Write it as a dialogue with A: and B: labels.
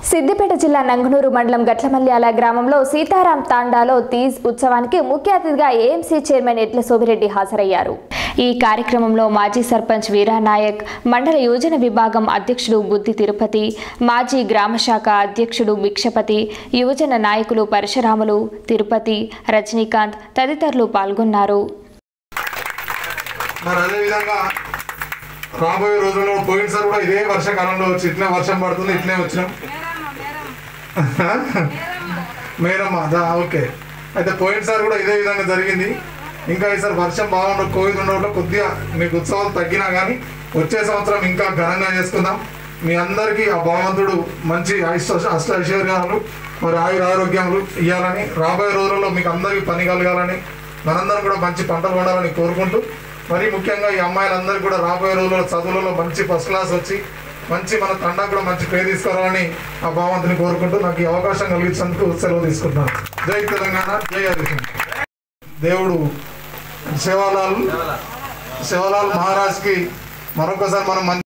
A: సిద్దిపేట జిల్లా నంగనూరు మండలం గట్లమల్యాల గ్రామంలో సీతారాం తాండాలో తీజ్ ఉత్సవానికి ముఖ్య అతిథిగా ఏఎంసీ చైర్మన్ ఎడ్ల సోమిరెడ్డి హాజరయ్యారు ఈ కార్యక్రమంలో మాజీ సర్పంచ్ వీరానాయక్ మండల యోజన విభాగం అధ్యక్షుడు బుద్ధి తిరుపతి మాజీ గ్రామ శాఖ అధ్యక్షుడు భిక్షపతి యువజన నాయకులు పరశురాములు తిరుపతి రజనీకాంత్ తదితరులు పాల్గొన్నారు
B: మరి అదేవిధంగా రాబోయే రోజుల్లో పోయినసారి కూడా ఇదే వర్షాకాలంలో వచ్చి ఇట్లే వర్షం పడుతుంది ఇట్లే వచ్చినాం మేరమ్మ దా ఓకే అయితే పోయినసారి కూడా ఇదే విధంగా జరిగింది ఇంకా ఈసారి వర్షం బాగుండ కోవిడ్ ఉండడం కొద్దిగా మీకు ఉత్సవాలు తగ్గినా కానీ వచ్చే సంవత్సరం ఇంకా ఘనంగా చేసుకుందాం మీ అందరికీ ఆ భగవంతుడు మంచి అష్ట అష్ట ఐశ్వర్యాలు మరి ఆయుర ఆరోగ్యములు ఇవ్వాలని రాబోయే రోజుల్లో మీకు అందరికీ పని కలగాలని మనందరం కూడా మంచి పంటలు పండాలని కోరుకుంటూ మరి ముఖ్యంగా ఈ అమ్మాయిలందరూ కూడా రాబోయే రోజుల్లో చదువులలో మంచి ఫస్ట్ క్లాస్ వచ్చి మంచి మన తండా కూడా మంచి పేరు తీసుకురావాలని ఆ భగవంతుని కోరుకుంటూ నాకు ఈ అవకాశం కలిగించినందుకు సెలవు తీసుకుంటున్నాను జై తెలంగాణ జై హరికృష్ణ దేవుడు శివలాల్ శివలాల్ మహారాజ్కి మరొకసారి మనం మంచి